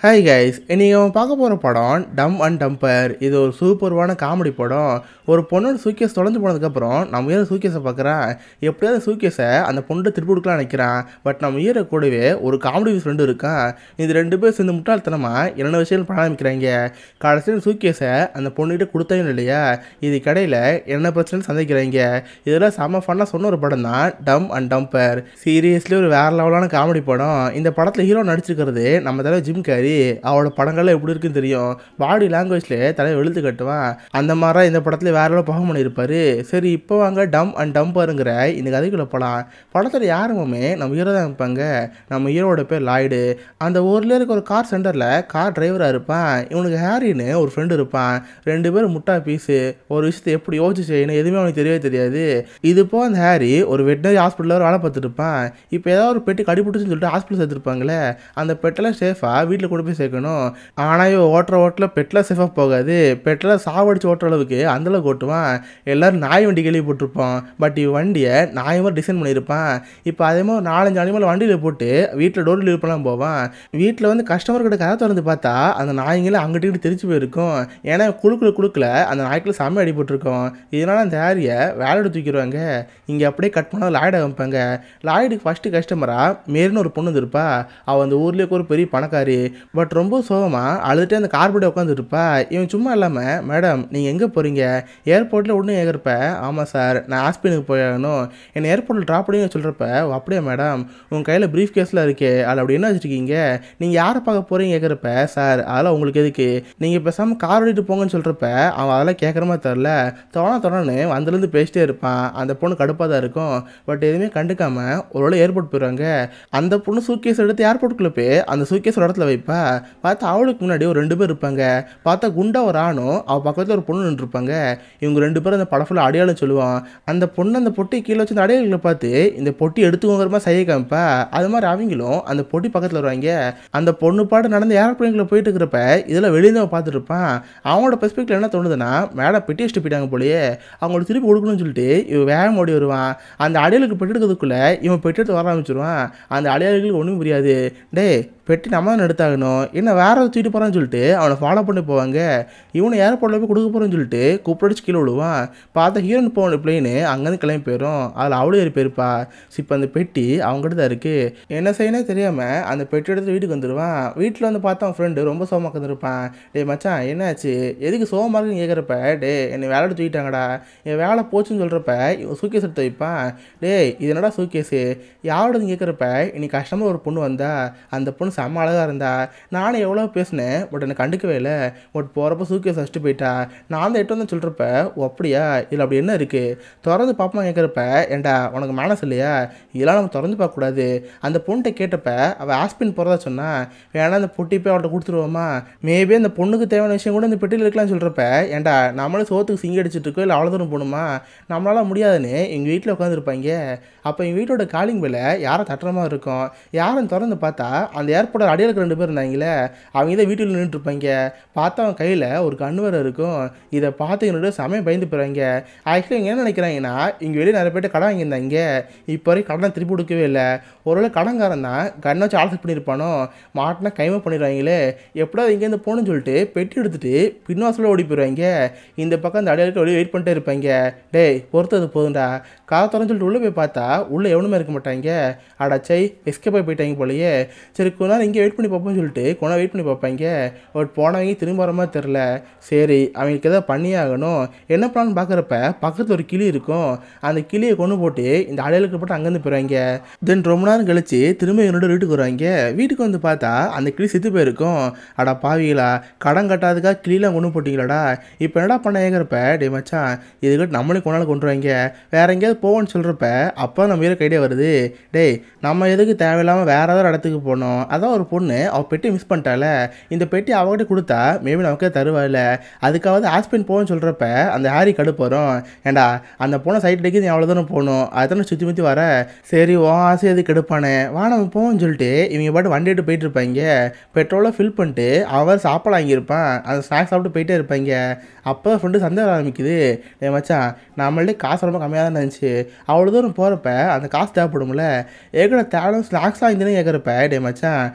hi guys இன்னைக்கு அவன் பார்க்க போகிற படம் டம் அண்ட் டம்பர் இது ஒரு சூப்பர்வான காமெடி படம் ஒரு பொண்ணோட சூக்கேஸ் தொலைஞ்சு போனதுக்கப்புறம் நம்ம ஹீரோ சூக்கேஸை பார்க்குறான் எப்படியாவது சூக்கேஸை அந்த பொண்ணு திருப்பி கொடுக்கலாம் நினைக்கிறான் பட் நம்ம ஹீரோ கூடவே ஒரு காமெடி ஃப்ரெண்டு இருக்கான் இது ரெண்டு பேர் சேர்ந்து முட்டாள்தனமாக என்னென்ன விஷயங்கள் பண்ண ஆரம்பிக்கிறாங்க கடைசியில் சூக்கேஸை அந்த பொண்ணுகிட்ட கொடுத்தாயும் இல்லையா இது கடையில் என்ன பிரச்சனை சந்திக்கிறாங்க இதெல்லாம் செம்ம ஃபன்னாக சொன்ன ஒரு படம் தான் டம் அண்ட் டம்பர் சீரியஸ்லி ஒரு வேற லெவலான காமெடி படம் இந்த படத்தில் ஹீரோ நடிச்சிருக்கிறது நம்ம தலைவர் ஜிம் கேரி அவரோட படங்கள்லாம் எப்படி இருக்குன்னு தெரியும் பாடி லாங்குவேஜில் தலையை வெளுத்து கட்டுவான் அந்த மாதிரி இந்த படத்தில் வேற லெவல் பகம் பண்ணியிருப்பாரு சரி இப்போ வாங்க டம் அண்ட் டம்பருங்கிற இந்த கதைக்குள்ளே போகலாம் படத்தில் யாருமே நம்ம ஹீரோ தான் இருப்பாங்க நம்ம ஹீரோட பேர் லாய்டு அந்த ஊர்லேயே இருக்க ஒரு கார் சென்டரில் கார் டிரைவராக இருப்பான் இவனுக்கு ஹேரின்னு ஒரு ஃப்ரெண்டு இருப்பான் ரெண்டு பேரும் முட்டா பீஸு ஒரு விஷயத்தை எப்படி யோசிச்சு செய்யணும் எதுவுமே அவனுக்கு தெரியவே தெரியாது இது போ அந்த ஹேரி ஒரு வெட்டினரி ஹாஸ்பிட்டலில் வேலை பார்த்துட்டு இருப்பான் இப்போ ஏதாவது ஒரு பெட்டு கடிபிடிச்சுன்னு சொல்லிட்டு ஹாஸ்பிட்டல் சேர்த்துருப்பாங்களே அந்த பெட்டெல்லாம் சேஃபாக வீட்டில் கொண்டு போய் சேர்க்கணும் ஆனால் இவன் ஓட்டுற ஓட்டில் பெட்டெலாம் சேஃபாக போகாது பெட்டெல்லாம் சாவடிச்சு ஓட்டுற அளவுக்கு அந்தளவுக்கு ஓட்டுவான் எல்லாரும் நாய் வண்டி கேள்விப்பட்டிருப்போம் பட் இவன் வண்டியை நாய் மாதிரி டிசைன் பண்ணியிருப்பான் இப்போ அதே மாதிரி ஒரு நாலஞ்சு அனிமல் வண்டியில் போட்டு வீட்டில் டோர் டெலிவரிலாம் போவான் வீட்டில் வந்து கஸ்டமர் கிட்ட கதை திறந்து பார்த்தா அந்த நாய்ங்களே அங்கிட்டு இங்கிட்டு தெரிச்சு போயிருக்கும் ஏன்னா குழுக்குல குழுக்கில் அந்த நாய்க்குள்ள செம்ம அடிபட்டிருக்கும் இதனால அந்த ஏரியை வேலையோட தூக்கிடுவாங்க இங்கே அப்படியே கட் பண்ணால் லாய்டை வைப்பாங்க லாய்டுக்கு ஃபஸ்ட்டு கஸ்டமராக மேரின்னு ஒரு பொண்ணு இருப்பா அவள் அந்த ஊர்லேயே ஒரு பெரிய பணக்காரி பட் ரொம்ப சோகமாக அழுதுட்டே அந்த கார்பெட்டை உட்காந்துருப்பா இவன் சும்மா இல்லாமல் மேடம் நீங்கள் எங்கே போகிறீங்க ஏர்போர்ட்டில் ஒன்றும் ஏகிறப்ப ஆமாம் சார் நான் ஹாஸ்பிட்டலுக்கு போயாகணும் என்னை ஏர்போர்ட்டில் ட்ராப் பண்ணி சொல்கிறப்ப "ஓ, அப்படியா மேடம் உங்கள் கையில் ப்ரீஃப் கேஸில் இருக்கே அதில் அப்படி என்ன வச்சுருக்கீங்க நீங்கள் யாரை பார்க்க போகிறீங்க கேட்குறப்ப சார் அதெல்லாம் உங்களுக்கு எதுக்கு நீங்கள் பேசாமல் கார் ஓடிட்டு போங்கன்னு சொல்கிறப்ப அவன் அதெல்லாம் கேட்குற மாதிரி தெரில தொண தொணன்னு வந்திலேருந்து பேசிட்டே இருப்பான் அந்த பொண்ணு கடுப்பாக தான் இருக்கும் பட் எதுவுமே கண்டுக்காம ஒரு வேளை ஏர்போர்ட் போயிடுவாங்க அந்த பொண்ணு சூக்கேஸ் எடுத்து ஏர்போர்ட்டுக்குள்ளே போய் அந்த சூக்கேஸ் ஒரு இடத்துல வைப்பா பார்த்தா அவளுக்கு முன்னாடி ஒரு ரெண்டு பேர் இருப்பாங்க பார்த்தா குண்டா ஒரு ஆணும் அவள் பக்கத்தில் ஒரு பொண்ணு நின்றுருப்பாங்க இவங்க ரெண்டு பேரும் அந்த படம் ஃபுல்லாக அடையாளம் சொல்லுவான் அந்த பொண்ணு அந்த பொட்டி கீழே வச்சு அந்த அடையாளங்களை பார்த்து இந்த பொட்டி எடுத்துக்கோங்கிற மாதிரி செய்ய காமிப்பா அது மாதிரி அவங்களும் அந்த பொட்டி பக்கத்தில் வருவாங்க அந்த பொண்ணு பாட்டு நடந்து ஏரோப்ளைனில் போயிட்டு இருக்கிறப்ப இதெல்லாம் வெளியே தான் பார்த்துட்டு இருப்பான் அவனோட பெர்ஸ்பெக்டிவ் என்ன தோணுதுன்னா மேடம் பெட்டி வச்சுட்டு போயிட்டாங்க போலயே அவங்களுக்கு திருப்பி கொடுக்கணும்னு சொல்லிட்டு இவன் வேகம் ஓடி வருவான் அந்த அடையாளுக்கு பெட்டி எடுக்கிறதுக்குள்ளே இவன் பெட்டி எடுத்து வர ஆரம்பிச்சிருவான் அந்த அடையாளுக்கு ஒன்றும் புரியாது டேய் பெட்டி நம்ம தான் எடுத்தாகணும் என்ன வேற ஏதாவது தூக்கிட்டு போகிறான்னு சொல்லிட்டு அவனை ஃபாலோ பண்ணி போவாங்க இவனை ஏர்போர்ட்டில் போய் கொடுக்க போகிறேன்னு சொல்லிட்டு கூப்பிட்டு கீழே விழுவான் பார்த்தா ஹீரோயின் போன பிளேனு அங்கேருந்து கிளம்பி போயிடும் அதில் அவ்வளோ ஏறி போயிருப்பா இப்போ அந்த பெட்டி அவங்ககிட்ட தான் இருக்குது என்ன செய்யணும் தெரியாமல் அந்த பெட்டி எடுத்து வீட்டுக்கு வந்துடுவான் வீட்டில் வந்து பார்த்தா அவன் ஃப்ரெண்டு ரொம்ப சோகமாக உட்காந்துருப்பான் டேய் மச்சான் என்னாச்சு எதுக்கு சோகமாக இருக்குன்னு கேட்குறப்ப டே என்னை வேலை எடுத்து தூக்கிட்டாங்கடா என் வேலை போச்சுன்னு சொல்கிறப்ப இவன் சூக்கேஸ் எடுத்து வைப்பான் டேய் இது என்னடா சூக்கேஸு யாரோடது கேட்குறப்ப இன்னைக்கு கஷ்டமாக ஒரு பொண்ணு வந்தா அந்த பொண்ணு செம்ம அழகாக இருந்தா நானும் எவ்வளோ பேசினேன் பட் என்னை கண்டுக்கவே இல்லை பட் போகிறப்ப சூக்கேஸ் வச்சுட்டு போயிட்டா நான் தான் எட்டு வந்து சொல்கிறப்ப ஓ அப்படியா இதில் அப்படி என்ன இருக்குது திறந்து பாப்பா கேட்குறப்ப ஏண்டா உனக்கு மேனஸ் இல்லையா இதெல்லாம் நம்ம திறந்து பார்க்கக்கூடாது அந்த பொண்ணுகிட்ட கேட்டப்ப அவள் ஆஸ்பின் போகிறதா சொன்னா வேணா அந்த பொட்டி போய் அவள்கிட்ட கொடுத்துருவோமா மேபி அந்த பொண்ணுக்கு தேவையான விஷயம் கூட இந்த பெட்டியில் இருக்கலாம்னு சொல்கிறப்ப ஏண்டா நம்மளும் சோத்துக்கு சிங்கி அடிச்சிட்டு இருக்கோம் இல்லை அவ்வளோ தூரம் போகணுமா நம்மளால முடியாதுன்னு எங்கள் வீட்டில் உட்காந்துருப்பாங்க அப்போ எங்கள் வீட்டோட காலிங் பெல்ல யாரை தட்டுற மாதிரி இருக்கும் யாரும் திறந்து பார்த்தா அந்த ஏர்போர்ட்டில் அடியாளுக்கு ரெண்டு பேர் இருந்தாங்களே அவங்க தான் வீட்டில் நின்றுட்டு இருப்பாங்க பார்த்தா அவன் கையில் ஒரு கண்ணு வேறு இருக்கும் இதை பார்த்து என்னோட சமயம் பயந்து போயிடுவாங்க ஆக்சுவலி இங்கே என்ன நினைக்கிறாங்கன்னா இங்கே வெளியே நிறைய பேர்ட்ட கடன் வாங்கியிருந்தாங்க இப்போ வரைக்கும் கடன் திருப்பி கொடுக்கவே இல்லை ஒருவேளை கடன்காரன் தான் கண்ணை வச்சு ஆல்சர் பண்ணியிருப்பானோ மாட்டினா கைமை பண்ணிடுவாங்களே எப்படியாவது இங்கேருந்து போகணும்னு சொல்லிட்டு பெட்டி எடுத்துட்டு பின்வாசலில் ஓடி போயிடுவாங்க இந்த பக்கம் அந்த அடையாளுக்கு வெளியே வெயிட் பண்ணிட்டே இருப்பாங்க டேய் பொறுத்தது போதும்டா காலை திறந்து சொல்லிட்டு உள்ளே போய் பார்த்தா உள்ளே எவனுமே இருக்க மாட்டாங்க அடாச்சை எஸ்கேப் ஆகி போயிட்டாங்க போலயே சரி கொஞ்ச நேரம் இங்கே வெயிட் பண்ணி பார்ப்போம்னு சொல்லிட்டு கொஞ்ச நேரம் வெயிட் பண்ணி பார்ப்பாங்க பட் போனவங்க திரும்ப வர மாதிரி தெரில சரி அவங்களுக்கு எதாவது பண்ணியே ஆகணும் என்ன பண்ணலான்னு பார்க்குறப்ப பக்கத்தில் ஒரு கிளி இருக்கும் அந்த கிளியை கொண்டு போட்டு இந்த அடையாளுக்கு போட்டு அங்கேருந்து போயிடுவாங்க தென் ரொம்ப நேரம் கழிச்சு திரும்ப என்னோட வீட்டுக்கு வருவாங்க வீட்டுக்கு வந்து பார்த்தா அந்த கிளி செத்து போயிருக்கும் அடா பாவிகளா கடன் கட்டாதுக்காக கிளிலாம் கொண்டு போட்டிங்களாடா இப்போ என்னடா பண்ண ஏங்கிறப்ப டே மச்சான் இதுக்கிட்ட நம்மளே கொண்டாட கொண்டு வாங்க வேற எங்கேயாவது போவோன்னு சொல்கிறப்ப அப்போ நம்ம வீர கைடே வருது டேய் நம்ம எதுக்கு தேவையில்லாமல் வேற ஏதாவது இடத்துக்கு போனோம் அதான் ஒரு பொண்ணு அவள் பெட்டி மிஸ் பண்ணிட்டால இந்த பெட்டி அவகிட்ட கொடுத்தா மேபி நமக்கே தருவாயில்ல அதுக்காவது ஹாஸ்பின் போகணும்னு சொல்கிறப்ப அந்த ஹாரி கடுப்பு வரும் ஏண்டா அந்த பொண்ணை சைட் அடிக்க நீ அவ்வளோ தானே போகணும் அதுதானே சுற்றி முற்றி வர சரி ஓ ஆசை எது கெடுப்பானே வா நம்ம போவோம்னு சொல்லிட்டு இவங்க பாட்டு வண்டி எடுத்து போயிட்டு இருப்பாங்க பெட்ரோலை ஃபில் பண்ணிட்டு அவன் சாப்பாடு வாங்கியிருப்பான் அந்த ஸ்நாக்ஸ் சாப்பிட்டு போயிட்டே இருப்பாங்க அப்போ ஃப்ரெண்டு சந்தேகம் ஆரம்பிக்குது டேய் மச்சான் நம்மள்டே காசு ரொம்ப கம்மியாக தான் இருந்துச்சு அவ்வளோ தூரம் போகிறப்ப அந்த காசு தேவைப்படும்ல ஏற்கனவே தேவை ஸ்நாக்ஸ் வாங்கினே கேட்குறப்ப டே மச்சான்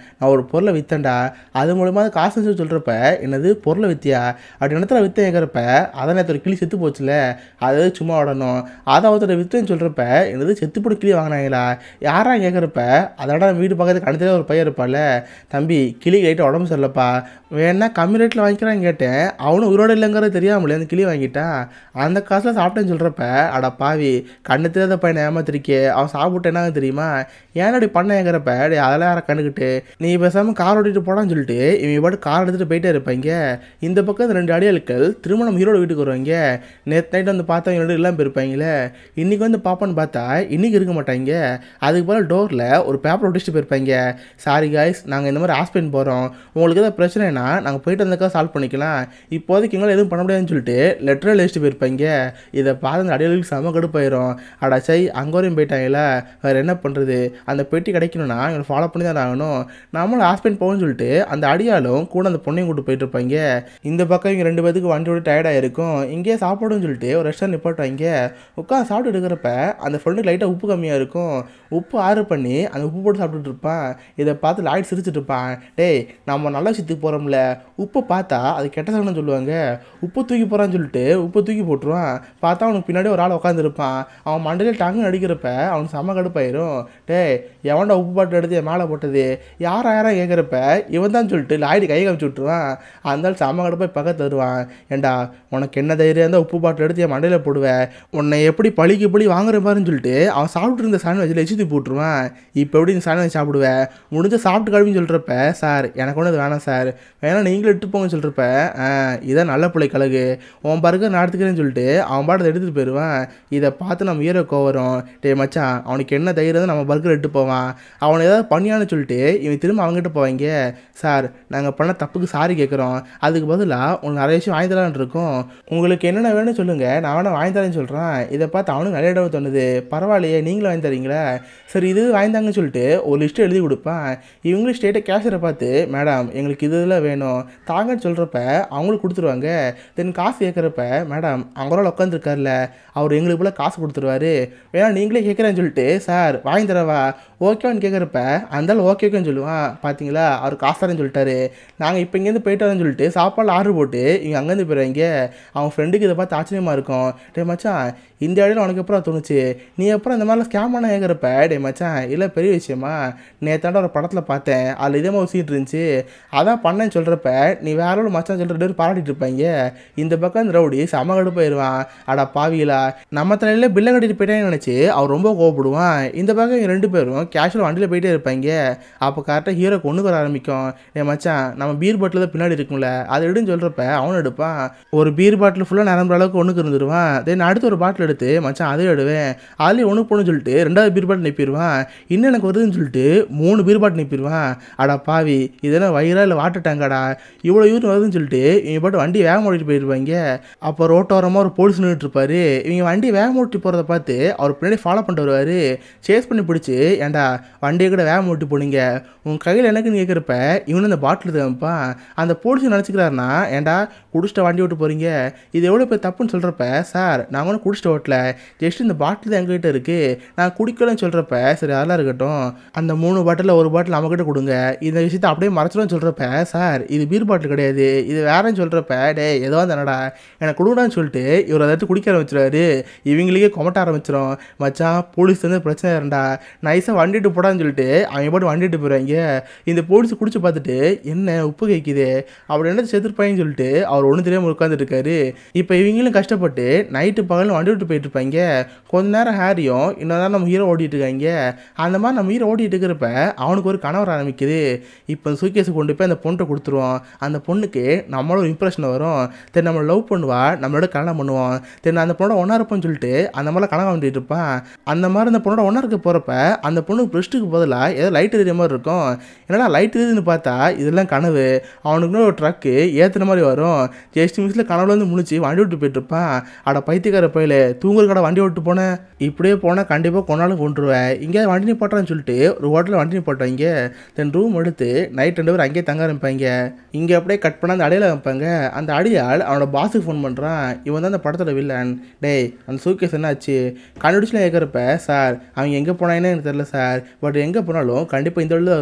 நான் ஒரு பொருளை விற்றேன்டா அது மூலமாக காசு செஞ்சு சொல்கிறப்ப என்னது பொருளை வித்தியா அப்படி இடத்துல வித்த கேட்குறப்ப அதை நேற்று ஒரு கிளி செத்து போச்சுல அது சும்மா விடணும் அதை ஒருத்தர் வித்துன்னு சொல்கிறப்ப என்னது செத்து போட்டு கிளி வாங்கினாங்களா யாரா கேட்குறப்ப அதோட வீடு பக்கத்துக்கு அடுத்ததே ஒரு பையன் இருப்பால தம்பி கிளி லைட்டாக உடம்பு சரியில்லப்பா வேணா கம்மி ரேட்டில் வாங்கிக்கிறான்னு கேட்டேன் அவனும் உயிரோடு இல்லைங்கிறது தெரியாமலே அந்த கிளி வாங்கிட்டான் அந்த காசில் சாப்பிட்டேன்னு சொல்கிறப்ப அட பாவி கண்ணு தெரியாத பையனை ஏமாத்திருக்கே அவன் சாப்பிட்டு என்னங்க தெரியுமா ஏன் அப்படி பண்ண கேட்குறப்ப டே அதெல்லாம் யாரை கண்டுக்கிட்டு நீ பேசாமல் கார் ஓட்டிட்டு போடான்னு சொல்லிட்டு இவங்க பாட்டு கார் எடுத்துகிட்டு போயிட்டே இருப்பாங்க இந்த பக்கம் இந்த ரெண்டு அடியாட்கள் திரும்ப நம்ம ஹீரோட வீட்டுக்கு வருவாங்க நேற்று நைட் வந்து பார்த்தா இவங்க ரெண்டு இல்லாமல் போயிருப்பாங்களே இன்றைக்கி வந்து பார்ப்போன்னு பார்த்தா இன்றைக்கி இருக்க மாட்டாங்க அதுக்கு போல் டோரில் ஒரு பேப்பர் ஒட்டிச்சிட்டு போயிருப்பாங்க சாரி காய்ஸ் நாங்கள் இந்த மாதிரி ஹாஸ்பிட்டல் போகிறோம் உங்களுக்கு ஏதாவது பிரச்சனைனா நாங்கள் போயிட்டு வந்தக்கா சால்வ் பண்ணிக்கலாம் இப்போதைக்கு எங்களால் எதுவும் பண்ண முடியாதுன்னு சொல்லிட்டு லெட்டரில் எழுதிட்டு போயிருப்பாங்க இதை பார்த்து அந்த அடியாளுக்கு செம கடுப்பாயிரும் அடா சை அங்கே வரையும் போயிட்டாங்களா வேறு என்ன பண்ணுறது அந்த பெட்டி கிடைக்கணும்னா இவங்களை ஃபாலோ பண்ணி தான் ஆகணும் நம்மளும் ஹாஸ்பிட்டல் போகணும்னு சொல்லிட்டு அந்த அடியாலும் கூட அந்த பொண்ணையும் கூட்டு போயிட்டு இருப்பாங்க இந்த பக்கம் இவங்க ரெண்டு பேத்துக்கு வண்டியோட டயர்டாக இருக்கும் இங்கேயே சாப்பாடுன்னு சொல்லிட்டு ஒரு ரெஸ்டாரண்ட் நிப்பாட்டுவாங்க உட்காந்து சாப்பிட்டு இருக்கிறப்ப அந்த ஃப்ரெண்டுக்கு லைட்டாக உப்பு கம்மியாக இருக்கும் உப்பு ஆர்டர் பண்ணி அந்த உப்பு போட்டு சாப்பிட்டுட்டு இருப்பான் இதை பார்த்து லாய்ட் சிரிச்சிட்டு இருப்பான் டேய் நம்ம நல்ல விஷயத்துக்கு போகிறோம்ல உப்பை பார்த்தா அது கெட்ட சகனம் சொல்லுவாங்க உப்பு தூக்கி போகிறான்னு சொல்லிட்டு உப்பை தூக்கி போட்டுருவான் பார்த்தா அவனுக்கு பின்னாடி ஒரு ஆள் உட்காந்துருப்பான் அவன் மண்டையில் டங்கு அடிக்கிறப்ப அவனுக்கு செம கடுப்பாயிரும் டேய் எவன்டா உப்பு பாட்டு எடுத்து என் மேலே போட்டது யார் யாரா கேட்குறப்ப இவன் தான் சொல்லிட்டு லாய்டு கை காமிச்சு விட்ருவான் அந்த ஆள் செம கடுப்பாய் பக்கத்து வருவான் ஏண்டா உனக்கு என்ன தைரியம் இருந்தால் உப்பு பாட்டில் எடுத்து என் மண்டையில் போடுவேன் உன்னை எப்படி பழிக்கு பழி வாங்குற பாருன்னு சொல்லிட்டு அவன் சாப்பிட்டு இருந்த சாண்ட்விச்சில் எச்சு தூக்கி போட்டுருவான் இப்போ எப்படி இந்த சாண்ட்விச் சாப்பிடுவேன் முடிஞ்ச சாப்பிட்டு கழுவின்னு சொல்கிறப்ப சார் எனக்கு ஒன்று அது வேணாம் சார் வேணா நீங்களும் எடுத்து போங்கன்னு சொல்கிறப்ப ஆ இதான் நல்ல பிள்ளை கழகு உன் பர்கர் நான் எடுத்துக்கிறேன்னு சொல்லிட்டு அவன் பாட்டை எடுத்துகிட்டு போயிடுவான் இதை பார்த்து நம்ம ஹீரோ கோவரும் டே மச்சான் அவனுக்கு என்ன தைரியம் நம்ம பர்கர் எடுத்து போவான் அவனை ஏதாவது பண்ணியான்னு சொல்லிட்டு இவன் திரும்ப அவங்ககிட்ட போவாங்க சார் நாங்கள் பண்ண தப்புக்கு சாரி கேட்குறோம் அதுக்கு பதிலாக உங்களுக்கு நிறைய விஷயம் வாங்கி தரலான்னு இருக்கோம் உங்களுக்கு என்னென்ன வேணும்னு சொல்லுங்கள் நான் வேணா வாங்கி தரேன்னு சொல்கிறேன் இதை பார்த்து அவனுக்கு நிறைய இடம் தோணுது பரவாயில்லையே நீங்களும் வாங்கி தரீங்களா சரி இது வாங்கிதாங்கன்னு சொல்லிட்டு ஒரு லிஸ்ட்டு எழுதி கொடுப்பேன் இவங்களும் ஸ்டேட்டை கேஷரை பார்த்து மேடம் எங்களுக்கு இது இதெல்லாம் வேணும் தாங்கன்னு சொல்கிறப்ப அவங்களுக்கு கொடுத்துருவாங்க தென் காசு கேட்குறப்ப மேடம் அவங்களால உட்காந்துருக்காருல அவர் எங்களுக்கு போல காசு கொடுத்துருவாரு வேணா நீங்களே கேட்குறேன்னு சொல்லிட்டு சார் வாங்கி தரவா ஓகேவான்னு கேட்குறப்ப அந்தாலும் ஓகே ஓகேன்னு சொல்லுவான் பார்த்தீங்களா அவர் காசு தரேன்னு சொல்லிட்டாரு நாங்கள் இப்போ இங்கேருந்து போயிட்டு வரேன்னு சொல்லிட்டு சாப்பாடு ஆர்டர் போட்டு இவங்க அங்கேருந்து போயிடுவாங்க அவங்க ஃப்ரெண்டுக்கு இதை பார்த்து ஆச்சரியமாக இருக்கும் டே மச்சான் இந்த இடையில உனக்கு எப்பறம் தோணுச்சு நீ அப்புறம் இந்த மாதிரிலாம் ஸ்கேம் பண்ண கேட்குறப்ப டே மச்சான் இல்லை பெரிய விஷயமா நேத்தாண்ட ஒரு படத்தில் பார்த்தேன் அதில் இதே மாதிரி சீட் இருந்துச்சு அதான் பண்ணேன்னு சொல்கிறப்ப நீ வேற ஒரு மச்சான் சொல்கிற ரெண்டு பேரும் பாராட்டிட்டு இருப்பாங்க இந்த பக்கம் இந்த ரவுடி செம கடுப்பாயிருவான் அடா பாவிகளா நம்ம தலையில பில்லை கட்டிட்டு போயிட்டேன்னு நினச்சி அவர் ரொம்ப கோவப்படுவான் இந்த பக்கம் இவங்க ரெண்டு பேரும் கேஷுவல் வண்டியில் போயிட்டே இருப்பாங்க அப்போ கரெக்டாக ஹீரோ கொண்டு வர ஆரம்பிக்கும் ஏ மச்சான் நம்ம பீர் பாட்டில் தான் பின்னாடி இருக்கும்ல அதை எடுன்னு சொல்கிறப்ப அவனும் எடுப்பான் ஒரு பீர் பாட்டில் ஃபுல்லாக நிரம்புற அளவுக்கு ஒன்றுக்கு இருந்துருவான் தென் அடுத்து ஒரு பாட்டில் எடுத்து மச்சான் அதையும் எடுவேன் அதுலேயும் ஒன்று போகணும்னு சொல்லிட்டு ரெண்டாவது பீர் பாட்டில் நிற்பிடுவான் இன்னும் எனக்கு வருதுன்னு சொல்லிட்டு மூணு பீர் பாட்டில் நிற்பிடுவான் அடா பாவி இதெல்லாம் வயிறா இல்லை வாட்டர் டேங்காடா இவ்வளோ யூர் வருதுன்னு சொல்லிட்டு இவங்க பாட்டு வண்டி வேகம் ஓட்டிட்டு போயிருப்பாங்க அப்போ ரோட்டோரமாக ஒரு போலீஸ் நின்றுட்டு இருப்பாரு இவங்க வண்டி வேகம் ஓட்டி போகிறத பார்த்து அவர் பின்னாடி ஃபாலோ பண்ணிட்டு வருவார் சேஸ் பண்ணி பிடிச்சி ஏன்டா வண்டியை கூட வேகம் ஓட்டி போனீங்க உன் கையில் எனக்குன்னு கேட்குறப்ப இவனு அந்த பாட்டில் தேவைப்பான் அந்த போலீஸ் நினச்சிக்கிறாருன்னா ஏன்டா குடிச்சிட்ட வண்டி ஓட்டு போகிறீங்க இது எவ்வளோ பேர் தப்புன்னு சொல்கிறப்ப சார் நான் ஒன்றும் குடிச்சிட்டு ஓட்டல ஜஸ்ட் இந்த பாட்டில் தான் எங்ககிட்ட இருக்குது நான் குடிக்கலன்னு சொல்கிறப்ப சரி அதெல்லாம் இருக்கட்டும் அந்த மூணு பாட்டிலில் ஒரு பாட்டில் நம்மக்கிட்ட கொடுங்க இந்த விஷயத்தை அப்படியே மறைச்சிடும்னு சொல்கிறப்ப சார் இது பீர் பாட்டில் கிடையாது இது வேறன்னு சொல்கிறப்ப டே ஏதோ தானடா எனக்கு கொடுங்கடான்னு சொல்லிட்டு இவர் அதை எடுத்து குடிக்க ஆரம்பிச்சிடாரு இவங்களுக்கே கொமட்ட ஆரம்பிச்சிடும் மச்சான் போலீஸ் வந்து பிரச்சனை இருந்தா நைஸாக வண்டிட்டு போடான்னு சொல்லிட்டு அவங்க பாட்டு வண்டிட்டு போயிடுவாங்க இந்த போலீஸ் குடிச்சு பார்த்துட்டு என்ன உப்பு கேட்குது அவர் என்ன செத்துருப்பாங்கன்னு சொல்லிட்டு அவர் ஒன்றும் தெரியாமல் உட்காந்துட்டு இருக்காரு இப்போ இவங்களும் கஷ்டப்பட்டு நைட்டு பகலும் வண்டி விட்டு போயிட்டு இருப்பாங்க கொஞ்ச நேரம் ஹேரியும் இன்னொரு நேரம் நம்ம ஹீரோ ஓட்டிட்டு இருக்காங்க அந்த மாதிரி நம்ம ஹீரோ ஓட்டிட்டு இருக்கிறப்ப அவனுக்கு ஒரு கனவு ஆரம்பிக்குது இப்போ சூக்கேஸை கொண்டு போய் அந்த பொண்ணை கொடுத்துருவோம் அந்த பொண்ணுக்கு நம்மளோட இம்ப்ரெஷன் வரும் தென் நம்மளை லவ் பண்ணுவா நம்மளோட கல்யாணம் பண்ணுவோம் தென் அந்த பொண்ணோட ஒன்றா இருப்போம்னு சொல்லிட்டு அந்த மாதிரிலாம் கனவு வந்துட்டு இருப்பான் அந்த மாதிரி அந்த பொண்ணோட ஒன்றா இருக்க போகிறப்ப அந்த பொண்ணுக்கு ப்ரெஸ்ட்டுக்கு பதிலாக ஏதோ லைட் எரிய மாதிரி இருக்கும் என்னடா லைட் எரியுதுன்னு பார்த்தா இதெல்லாம் கனவு அவனுக்கு ஒரு ட்ரக்கு ஏற்றுன மாதிரி வரும் ஜஸ்ட் மிஸ்ல கனவுல வந்து முழிச்சு வண்டி விட்டு போயிட்டு இருப்பான் அட பைத்தியக்கார பையில தூங்குற கடை வண்டி விட்டு போனேன் இப்படியே போனால் கண்டிப்பாக கொண்டாலும் கொண்டுருவேன் இங்கே வண்டி நிப்பாட்டுறான்னு சொல்லிட்டு ஒரு ஹோட்டலில் வண்டி நிப்பாட்டுவாங்க தென் ரூம் எடுத்து நைட் ரெண்டு பேரும் அங்கேயே தங்க ஆரம்பிப்பாங்க இங்கே அப்படியே கட் பண்ண அந்த அடையில வைப்பாங்க அந்த அடியால் அவனோட பாஸுக்கு ஃபோன் பண்ணுறான் இவன் தான் அந்த படத்தோட வில்லன் டேய் அந்த சூக்கேஸ் என்னாச்சு கண்டுபிடிச்சுலாம் கேட்குறப்ப சார் அவங்க எங்கே போனாங்கன்னு எனக்கு தெரியல சார் பட் எங்கே போனாலும் கண்டிப்பாக இந்த வழியில் வருவாங்க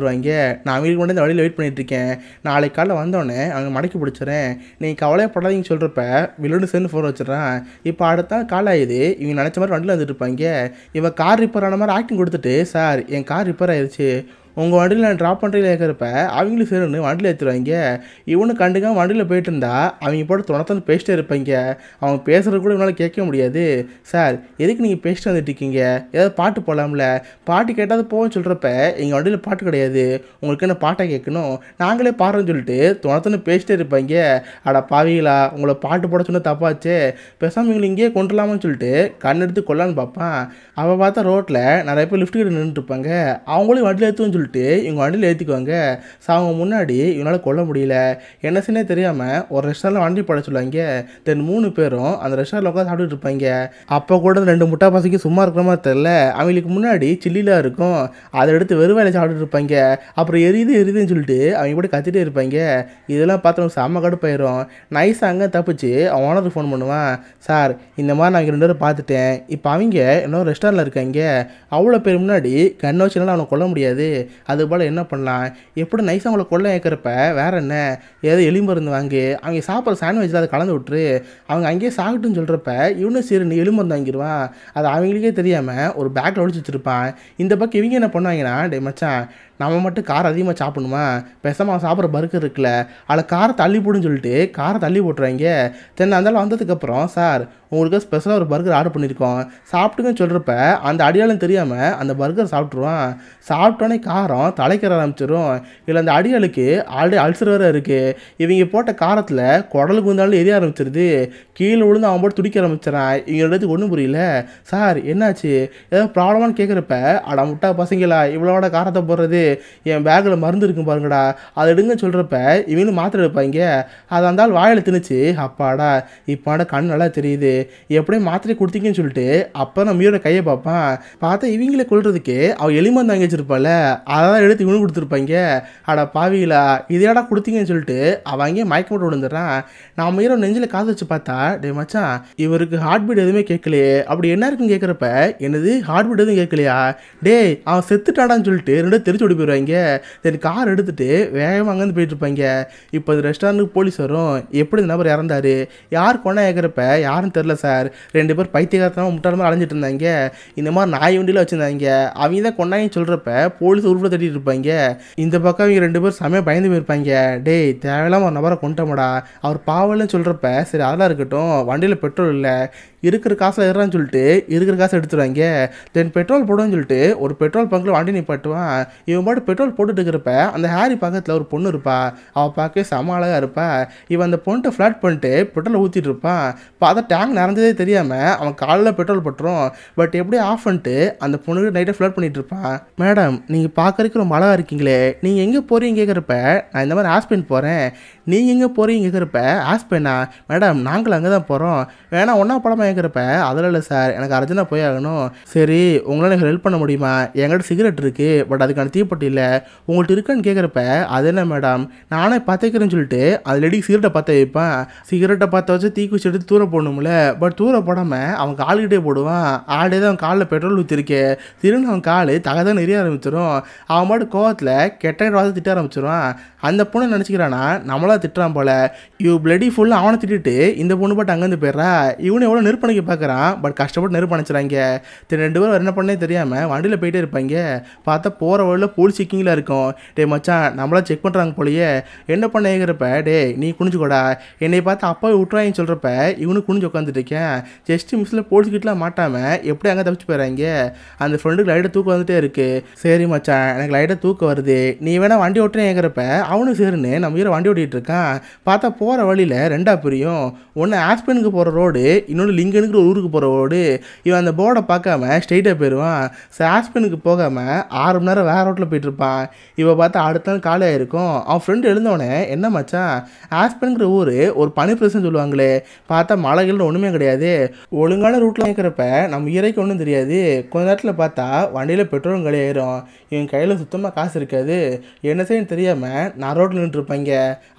வந்துருவாங்க நான் அவங்களுக்கு மட்டும் இந்த வழியில் வெயிட் பண்ணிட்டு இருக்கேன் நாளைக்கு காலைல வந்தோடனே அவங்க மடக்கி பிடிச்சிறேன் நீ கவலையப்படாதீங்க சொல்கிறப்ப விழுந்து சேர்ந்து ஃபோன் வச்சிடறான் இப்போ அடுத்த நாள் கால் ஆகுது இவங்க நினச்ச மாதிரி வண்டியில் வந்துட்டு இருப்பாங்க இவன் கார் ரிப்பேர் ஆன மாதிரி ஆக்டிங் கொடுத்துட்டு சார் என் கார் ரிப்பேர் ஆயிடுச்சு உங்கள் வண்டியில் நான் ட்ராப் பண்ணுறீங்களா இருக்கிறப்ப அவங்களும் சரின்னு வண்டியில் ஏற்றுருவாங்க இவனு கண்டுக்காம வண்டியில் போயிட்டு இருந்தா அவங்க போட்டு துணத்தந்து பேசிட்டே இருப்பாங்க அவங்க பேசுகிறது கூட இவனால் கேட்க முடியாது சார் எதுக்கு நீங்கள் பேசிட்டு வந்துட்டு இருக்கீங்க ஏதாவது பாட்டு போகலாம்ல பாட்டு கேட்டாவது போவோம்னு சொல்கிறப்ப எங்கள் வண்டியில் பாட்டு கிடையாது உங்களுக்கு என்ன பாட்டை கேட்கணும் நாங்களே பாடுறோன்னு சொல்லிட்டு துணத்தன்னு பேசிட்டே இருப்பாங்க அட பாவிகளா உங்களை பாட்டு போட சொன்ன தப்பாச்சே பேசாமல் இவங்களை இங்கேயே கொண்டுலாமான்னு சொல்லிட்டு கண் எடுத்து கொல்லான்னு பார்ப்பான் அவள் பார்த்தா ரோட்டில் நிறைய பேர் லிஃப்ட் கிட்ட நின்றுட்டு இருப்பாங்க அவங்களையும் வண்டியில் ஏற்றுவோன்னு சொல்லிட்டு இவங்க வண்டியில் ஏற்றிக்குவாங்க ஸோ அவங்க முன்னாடி இவனால் கொல்ல முடியல என்ன செய்யனே தெரியாமல் ஒரு ரெஸ்டாரண்ட்டில் வண்டி போட சொல்லுவாங்க தென் மூணு பேரும் அந்த ரெஸ்டாரண்ட்டில் உட்காந்து சாப்பிட்டுட்டு இருப்பாங்க அப்போ கூட இந்த ரெண்டு முட்டா பசங்க சும்மா இருக்கிற மாதிரி தெரில அவங்களுக்கு முன்னாடி சில்லிலாம் இருக்கும் அதை எடுத்து வெறும் வேலை சாப்பிட்டுட்டு இருப்பாங்க அப்புறம் எரியுது எரியுதுன்னு சொல்லிட்டு அவங்க கூட கத்திட்டே இருப்பாங்க இதெல்லாம் பார்த்தவங்க செம்ம கடுப்பாயிரும் நைஸாக அங்கே தப்பிச்சு அவன் ஓனருக்கு ஃபோன் பண்ணுவான் சார் இந்த மாதிரி நான் இங்க ரெண்டு பேரும் பார்த்துட்டேன் இப்போ அவங்க இன்னொரு ரெஸ்டாரண்ட்டில் இருக்காங்க அவ்வளோ பேர் முன்னாடி கண்ணை வச்சுனால அவனை கொல்ல முடியாது அது போல் என்ன பண்ணலாம் எப்படி நைஸாக அவங்கள கொல்ல ஏற்கிறப்ப வேற என்ன ஏதோ எலி மருந்து வாங்கி அவங்க சாப்பிட்ற சாண்ட்விச்சில் அதை கலந்து விட்டுரு அவங்க அங்கேயே சாகட்டுன்னு சொல்கிறப்ப இவனும் சரி நீ எலி மருந்து வாங்கிடுவான் அது அவங்களுக்கே தெரியாமல் ஒரு பேக்கில் ஒழிச்சு வச்சிருப்பான் இந்த பக்கம் இவங்க என்ன பண்ணுவாங்கன்னா டே மச்சான் நம்ம மட்டும் கார் அதிகமாக சாப்பிடணுமா பேசாமல் அவன் சாப்பிட்ற பர்கர் இருக்குல்ல அதில் காரை தள்ளி போடுன்னு சொல்லிட்டு காரை தள்ளி போட்டுருவாங்க தென் அந்தாலும் வந்ததுக்கப்புறம் சார் உங்களுக்கு ஸ்பெஷலாக ஒரு பர்கர் ஆர்டர் பண்ணியிருக்கோம் சாப்பிட்டுங்கன்னு சொல்கிறப்ப அந்த அடியாளும் தெரியாமல் அந்த பர்கர் சாப்பிட்ருவான் சாப்பிட்டோன்னே காரம் தலைக்கிற ஆரம்பிச்சிடும் இல்லை அந்த அடியாளுக்கு ஆல்ரெடி அல்சர் வேறு இருக்குது இவங்க போட்ட காரத்தில் குடலுக்கு வந்தாலும் எரிய ஆரம்பிச்சிருது கீழே விழுந்து அவன் போட்டு துடிக்க ஆரம்பிச்சிடறான் இவங்க இடத்துக்கு ஒன்றும் புரியல சார் என்னாச்சு ஏதாவது ப்ராப்ளமானு கேட்குறப்ப அட முட்டா பசங்களா இவ்வளோட காரத்தை போடுறது என் பேக்கில் மருந்து இருக்கும் பாருங்கடா அதை எடுங்க சொல்கிறப்ப இவங்களும் மாத்திரை எடுப்பாங்க அதை இருந்தாலும் வாயில் திணிச்சு அப்பாடா இப்பாட கண் நல்லா தெரியுது எப்படியும் மாத்திரை கொடுத்தீங்கன்னு சொல்லிட்டு அப்போ நான் மீரோட கையை பார்ப்பான் பார்த்தா இவங்களே கொள்றதுக்கு அவன் எலிமந்து வாங்கி வச்சிருப்பாள் அதெல்லாம் எடுத்து இவனு கொடுத்துருப்பாங்க அட பாவிகளா இதையாடா கொடுத்தீங்கன்னு சொல்லிட்டு அவன் அங்கேயே மயக்க போட்டு விழுந்துடுறான் நான் மீரோ நெஞ்சில் காது வச்சு பார்த்தா டே மச்சான் இவருக்கு ஹார்ட் பீட் எதுவுமே கேட்கலையே அப்படி என்ன இருக்குன்னு கேட்குறப்ப என்னது ஹார்ட் பீட் எதுவும் கேட்கலையா டேய் அவன் செத்துட்டாடான்னு சொல்லிட்டு ரெண்டும் தெரிச்சு ஓடி போயிடுவாங்க தென் கார் எடுத்துட்டு வேகமாக அங்கேருந்து போயிட்டு இருப்பாங்க இப்போ இந்த ரெஸ்டாரண்ட்டுக்கு போலீஸ் வரும் எப்படி இந்த நபர் இறந்தாரு யார் கொண்டா கேட்குறப்ப யாரும் தெரில சார் ரெண்டு பேர் பைத்தியகாரத்தமாக முட்டாள் மாதிரி அலைஞ்சிட்டு இருந்தாங்க இந்த மாதிரி நாய் வண்டியில் வச்சுருந்தாங்க அவங்க தான் கொண்டாங்கன்னு சொல்கிறப்ப போலீஸ் உருவில் தட்டிட்டு இருப்பாங்க இந்த பக்கம் இவங்க ரெண்டு பேர் செமையாக பயந்து போயிருப்பாங்க டேய் தேவையில்லாம ஒரு நபரை கொண்டோமடா அவர் பாவலன்னு சொல்கிறப்ப சரி அதெல்லாம் இருக்கட்டும் வண்டியில் பெட்ரோல் இல்லை இருக்கிற காசில் ஏறான்னு சொல்லிட்டு இருக்கிற காசை எடுத்துருவாங்க தென் பெட்ரோல் போடுன்னு சொல்லிட்டு ஒரு பெட்ரோல் பங்கில் வண்டி நிப்பாட்டுவான் இவன் பாட்டு பெட்ரோல் போட்டுட்டு இருக்கிறப்ப அந்த ஹாரி பக்கத்தில் ஒரு பொண்ணு இருப்பா அவள் பார்க்க செம அழகாக இருப்பா இவன் அந்த பொண்ணுகிட்ட ஃப்ளாட் பண்ணிட்டு பெட்ரோல் ஊற்றிட்டு இருப்பான் பார்த்தா டேங்க் நிறைஞ்சதே தெரியாமல் அவன் காலில் பெட்ரோல் பட்டுரும் பட் எப்படியும் ஆஃப் பண்ணிட்டு அந்த பொண்ணுக்கு நைட்டை ஃப்ளாட் பண்ணிட்டு இருப்பான் மேடம் நீங்கள் பார்க்கறதுக்கு ரொம்ப அழகாக இருக்கீங்களே நீங்கள் எங்கே போகிறீங்க கேட்குறப்ப நான் இந்த மாதிரி ஆஸ்பெயின் போகிறேன் நீங்கள் எங்கே போகிறீங்க கேட்குறப்ப ஆஸ்பெயினா மேடம் நாங்கள் அங்கே தான் போகிறோம் வேணா ஒன்றா படமா கேட்குறப்ப அதில் இல்லை சார் எனக்கு அர்ஜென்ட்டாக போய் ஆகணும் சரி உங்களால் எனக்கு ஹெல்ப் பண்ண முடியுமா என்கிட்ட சிகரெட் இருக்குது பட் அதுக்கான தீப்பெட்டி இல்லை உங்கள்கிட்ட இருக்கான்னு கேட்குறப்ப அது என்ன மேடம் நானே பற்றிக்கிறேன்னு சொல்லிட்டு அது லேடி சிகரெட்டை பற்ற வைப்பேன் சிகரெட்டை பற்ற வச்சு தீக்குச்சி எடுத்து தூர போடணும்ல பட் தூர போடாமல் அவன் கால்கிட்டே போடுவான் ஆடே தான் அவன் காலில் பெட்ரோல் ஊற்றிருக்கே திரும்ப அவன் கால் தகதான் நெறிய ஆரம்பிச்சிடும் அவன் பாட்டு கோவத்தில் கெட்ட வார்த்தை திட்ட ஆரம்பிச்சிருவான் அந்த பொண்ணு நினச்சிக்கிறானா நம்மளா திட்டுறான் போல இவ பிளடி ஃபுல்லாக அவனை திட்டிட்டு இந்த பொண்ணு பாட்டு அங்கேருந்து போயிடுறா இவனு எவ்வளோ நெருப்பணிக்க பார்க்குறான் பட் கஷ்டப்பட்டு நெருப்பு அணைச்சிறாங்க சரி ரெண்டு பேரும் என்ன பண்ணே தெரியாமல் வண்டியில் போயிட்டே இருப்பாங்க பார்த்தா போகிற வழியில் போலீஸ் செக்கிங்கில் இருக்கும் டே மச்சான் நம்மளா செக் பண்ணுறாங்க போலயே என்ன பண்ண ஏகிறப்ப டே நீ குனிஞ்சுக்கோடா என்னை பார்த்து அப்பாவை விட்டுறாங்கன்னு சொல்கிறப்ப இவனு குனிஞ்சு உட்காந்துட்டு இருக்கேன் ஜஸ்ட் மிஸ்ஸில் போலீஸ் கிட்டலாம் மாட்டாமல் எப்படி அங்கே தப்பிச்சு போயிடறாங்க அந்த ஃப்ரெண்டுக்கு லைட்டாக தூக்கம் வந்துட்டே இருக்கு சரி மச்சான் எனக்கு லைட்டாக தூக்கம் வருது நீ வேணா வண்டி ஓட்டுறேன் ஏகிறப்ப அவனும் சரின்னு நம்ம ஹீரோ வண்டி ஓட்டிகிட்டு இருக்கான் பார்த்தா போகிற வழியில் ரெண்டா பிரியும் ஒன்று ஆஸ்பெனுக்கு போகிற ரோடு இன்னொன்று லிங்கனுக்கு ஒரு ஊருக்கு போகிற ரோடு இவன் அந்த போர்டை பார்க்காம ஸ்ட்ரெயிட்டாக போயிடுவான் ஸோ ஆஸ்பெனுக்கு போகாமல் ஆறு மணி நேரம் வேறு ரோட்டில் போயிட்டு இருப்பான் இவன் பார்த்தா அடுத்த நாள் காலையாக இருக்கும் அவன் ஃப்ரெண்டு எழுந்தவொடனே என்ன மச்சான் ஆஸ்பென்கிற ஊர் ஒரு பனி பிரசன் சொல்லுவாங்களே பார்த்தா மலைகள்னு ஒன்றுமே கிடையாது ஒழுங்கான ரூட்டில் இருக்கிறப்ப நம்ம இறைக்கு ஒன்றும் தெரியாது கொஞ்ச நேரத்தில் பார்த்தா வண்டியில் பெட்ரோலும் கிடையாயிரும் இவன் கையில் சுத்தமாக காசு இருக்காது என்ன செய்யணும் தெரியாமல் நான் ரோட்டில் நின்றுருப்பாங்க